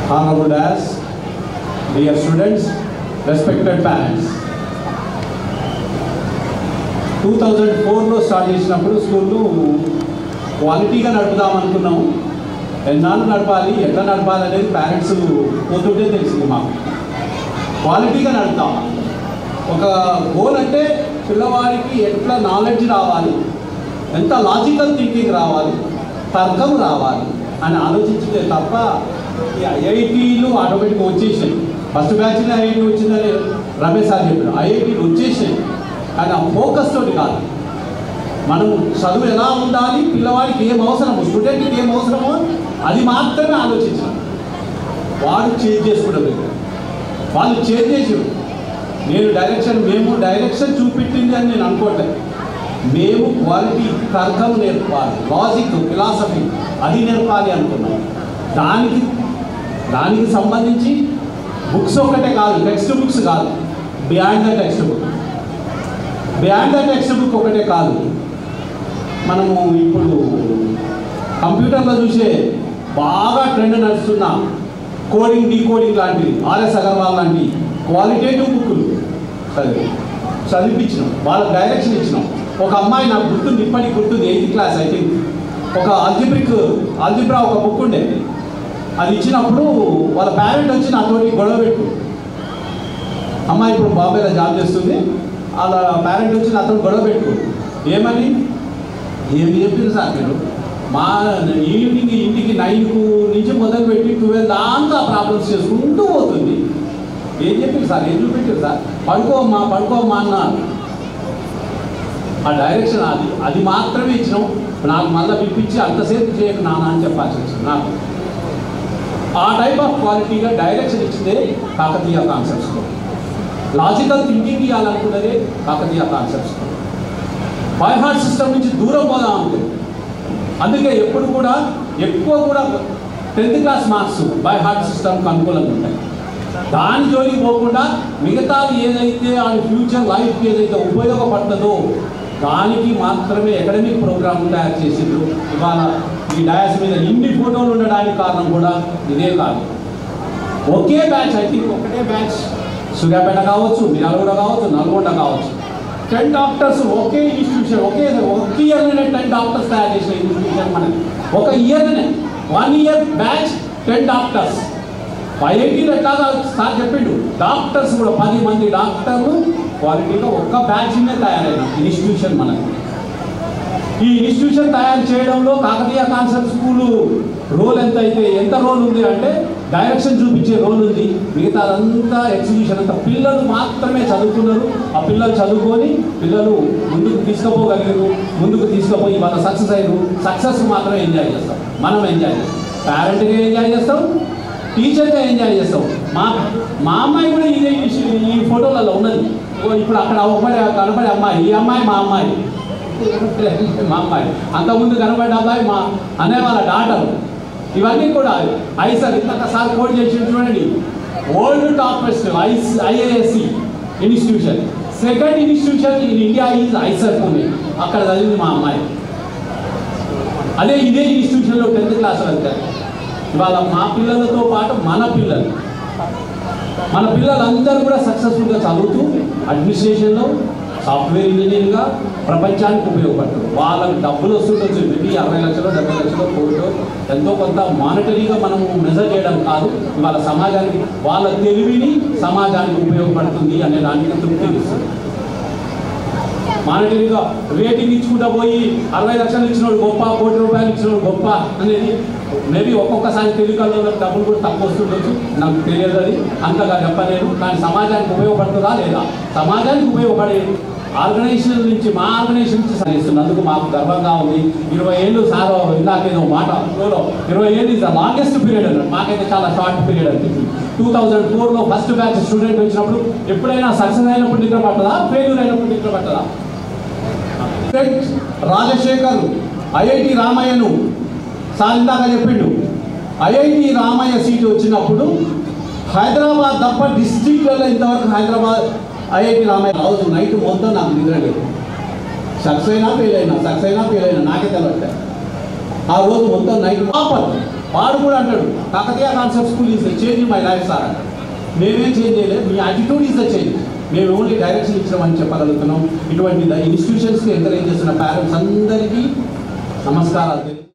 Honorable as dear students, respected parents. Two thousand ఫోర్లో start చేసినప్పుడు స్కూళ్ళు క్వాలిటీగా నడుపుదాం అనుకున్నాము ఎన్నాళ్ళు నడపాలి ఎట్లా నడపాలి అనేది పేరెంట్స్ పోతుంటే తెలిసింది మాకు క్వాలిటీగా నడుపుతాం ఒక గోల్ అంటే పిల్లవాడికి ఎట్లా నాలెడ్జ్ రావాలి ఎంత లాజికల్ థింకింగ్ రావాలి తర్కం రావాలి అని ఆలోచించితే తప్ప ఈ ఐఐటీలు ఆటోమేటిక్గా వచ్చేసాయి ఫస్ట్ బ్యాచ్లో ఐఐటి వచ్చిందని రమేష్ సార్ చెప్పాడు ఐఐటీలు వచ్చేసాయి కానీ ఆ ఫోకస్ తోటి కాదు మనం చదువు ఎలా ఉండాలి పిల్లవాడికి ఏం అవసరమో స్టూడెంట్కి ఏం అవసరమో అది మాత్రమే ఆలోచించాలి వాడు చేంజ్ చేసుకుంటారు వాళ్ళు చేంజ్ చేసి నేను డైరెక్షన్ మేము డైరెక్షన్ చూపెట్టింది అని నేను అనుకోవట్లేదు మేము క్వాలిటీ తర్కం నేర్పాలి లాజిక్ ఫిలాసఫీ అది నేర్పాలి అనుకున్నాం దానికి దానికి సంబంధించి బుక్స్ ఒక్కటే కాదు టెక్స్ట్ బుక్స్ కాదు beyond the text book beyond the text book ఒకటే కాదు మనము ఇప్పుడు కంప్యూటర్లో చూసే బాగా ట్రెండ్ నడుస్తున్న కోడింగ్ డీకోడింగ్ లాంటివి ఆర్ఎస్ అగర్వాల్ లాంటి క్వాలిటేటివ్ బుక్కులు చదివి చదివిపించినాం వాళ్ళకి డైరెక్షన్ ఇచ్చినాం ఒక అమ్మాయి నాకు గుర్తుంది ఇప్పటికి గుర్తుంది ఎయిత్ క్లాస్ ఐ థింక్ ఒక అల్జిబ్రిక్ అల్జిబ్రా ఒక బుక్ ఉండే అది ఇచ్చినప్పుడు వాళ్ళ పేరెంట్ వచ్చి నాతోటి గొడవ పెట్టు అమ్మాయి ఇప్పుడు బాబాయ్లో జాబ్ చేస్తుంది వాళ్ళ పేరెంట్ వచ్చి నాతో గొడవ పెట్టు ఏమని ఏమి చెప్పారు సార్ మీరు మా ఈవినింగ్ ఇంటికి నైన్కు నుంచి మొదలుపెట్టి ట్వెల్వ్ దాంతా ప్రాబ్లమ్స్ చేసుకుంటూ పోతుంది ఏం చెప్పారు సార్ ఏం చూపెట్టారు సార్ పడుకోమ్మా పడుకోమ్మా అన్నారు ఆ డైరెక్షన్ అది అది మాత్రమే ఇచ్చినాం నాకు మళ్ళీ పిలిపించి అంతసేపు చేయకు నాన్న అని చెప్పాల్సి వచ్చింది నాకు ఆ టైప్ ఆఫ్ క్వాలిటీగా డైరెక్షన్ ఇచ్చిందే కాకతీయ కాన్సెప్ట్స్లో లాజికల్ థింకింగ్ ఇవ్వాలనుకున్నదే Kakatiya concepts by heart system నుంచి దూరం పోదాం అనుకుంది అందుకే ఎప్పుడు కూడా ఎక్కువ కూడా tenth class marks by heart సిస్టమ్కి అనుకూలంగా ఉంటాయి దాని జోలికి పోకుండా మిగతాది ఏదైతే ఆ ఫ్యూచర్ లైఫ్కి ఏదైతే ఉపయోగపడుతుందో దానికి మాత్రమే అకాడమిక్ ప్రోగ్రామ్ తయారు చేసిండ్రు ఇవాళ ఈ డయాస్ మీద ఇన్ని ఫోటోలు ఉండడానికి కారణం కూడా ఇదే కాదు ఒకే బ్యాచ్ ఐ థింక్ ఒకటే బ్యాచ్ సూర్యాపేట కావచ్చు మిరాలగూడ కావచ్చు నల్గొండ కావచ్చు టెన్ డాక్టర్స్ ఒకే ఇన్స్టిట్యూషన్ ఒకే ఒక ఇయర్లోనే టెన్ డాక్టర్స్ తయారు చేసిన ఇన్స్టిట్యూషన్ మనకి ఒక ఇయర్లోనే one year batch ten doctors ఐఐటీలో ఎట్లాగా సార్ చెప్పిండు డాక్టర్స్ కూడా పది మంది డాక్టర్లు క్వాలిటీగా ఒక్క బ్యాచ్నే తయారైన ఇన్స్టిట్యూషన్ మనకి ఈ ఇన్స్టిట్యూషన్ తయారు చేయడంలో కాకతీయ కాన్సెప్ట్ స్కూలు రోల్ ఎంత అయితే ఎంత రోల్ ఉంది అంటే డైరెక్షన్ చూపించే రోల్ ఉంది మిగతాదంతా ఎగ్జిబిషన్ అంతా పిల్లలు మాత్రమే చదువుకున్నారు ఆ పిల్లలు చదువుకొని పిల్లలు ముందుకు తీసుకుపోగలిగారు ముందుకు తీసుకుపోయి వాళ్ళ సక్సెస్ అయ్యారు సక్సెస్ మాత్రమే ఎంజాయ్ చేస్తాం మనం ఎంజాయ్ చేస్తాం పేరెంట్గా ఎంజాయ్ చేస్తాం టీచర్గా ఎంజాయ్ చేస్తాం మా మా అమ్మాయి కూడా ఇదే ఈ- ఈ ఫోటోలలో ఉన్నది ఇగో ఇప్పుడు అక్కడ ఒకటి కనపడే అమ్మాయి ఈ అమ్మాయి మా అమ్మాయి మా అమ్మాయి అంతకుముందు కనబడ్డ అబ్బాయి మా అనే వాళ్ళ డాటర్ ఇవన్నీ కూడా ఐసర్ ఇంతసారి కోడ్ చేసి చూడండి వరల్డ్ టాపెస్ట్ ఐస్ IISc institution second institution in India is IISER Pune అక్కడ చదివింది మా అమ్మాయి అదే ఇదే ఇన్స్టిట్యూషన్లో టెన్త్ క్లాస్ వెళ్తారు ఇవాళ మా పిల్లలతో పాటు మన పిల్లలు మన పిల్లలందరూ కూడా సక్సెస్ఫుల్గా చదువుతూ అడ్మినిస్ట్రేషన్లో సాఫ్ట్వేర్ ఇంజనీరింగ్గా ప్రపంచానికి ఉపయోగపడతారు వాళ్ళకి డబ్బులు వస్తుండొచ్చు మేబీ అరవై లక్షలు డెబ్బై లక్షలు కోట్లు ఎంతో కొంత మానిటరీగా మనము మెజర్ చేయడం కాదు ఇవాళ సమాజానికి వాళ్ళ తెలివిని సమాజానికి ఉపయోగపడుతుంది అనే దానికి తృప్తిని ఇస్తుంది మానిటరీగా రేటింగ్ ఇచ్చుకుంటా పోయి అరవై లక్షలు ఇచ్చినోడు గొప్ప కోటి రూపాయలు ఇచ్చినోడు గొప్ప అనేది మేబీ ఒక్కొక్కసారి తెలివికల్లో డబ్బులు కూడా తక్కువ వస్తుండొచ్చు నాకు తెలియదు అది అంతగా చెప్పలేను కానీ సమాజానికి ఉపయోగపడుతుందా లేదా సమాజానికి ఉపయోగపడే ఆర్గనైజేషన్ నుంచి మా ఆర్గనైజేషన్ నుంచి సరిస్తున్నందుకు మాకు గర్వంగా ఉంది ఇరవై ఏళ్ళు సార్ ఇందాకేదో మాట ఫ్లోలో ఇరవై ఏళ్ళు ఇస్ ద లాంగెస్ట్ పీరియడ్ అన్నాడు మాకైతే చాలా షార్ట్ పీరియడ్ అనిపించింది టూ థౌజండ్ ఫోర్లో ఫస్ట్ బ్యాచ్ స్టూడెంట్ వచ్చినప్పుడు ఎప్పుడైనా సక్సెస్ అయినప్పుడు నిద్ర పట్టదా ఫెయిల్యూర్ అయినప్పుడు నిద్ర పట్టదా ఫ్రెండ్ రాజశేఖర్ ఐఐటి రామయ్యను సార్ ఇందాక చెప్పిండు ఐఐటి రామయ్య సీటు వచ్చినప్పుడు హైదరాబాద్ తప్ప డిస్ట్రిక్ట్లలో ఇంతవరకు హైదరాబాద్ ఐఐటి రామయ్య రోజు నైట్ మొత్తం నాకు నిద్ర లేదు సక్సెస్ అయినా ఫెయిల్ అయినా సక్సెస్ అయినా ఫెయిల్ అయినా నాకే తెలవట్లేదు ఆ రోజు మొత్తం నైట్ పాపర్ వాడు కూడా అంటాడు Kakatiya concept school is the change my life sir అంటాడు మేమేం చేంజ్ చేయలేదు మీ యాటిట్యూడ్ ఈజ్ ద చేంజ్ మేము ఓన్లీ డైరెక్షన్ ఇచ్చామని చెప్పగలుగుతున్నాం ఇటువంటి ఇన్స్టిట్యూషన్స్కి ఎంకరేజ్ చేస్తున్న పేరెంట్స్ అందరికీ నమస్కారాలు తెలియ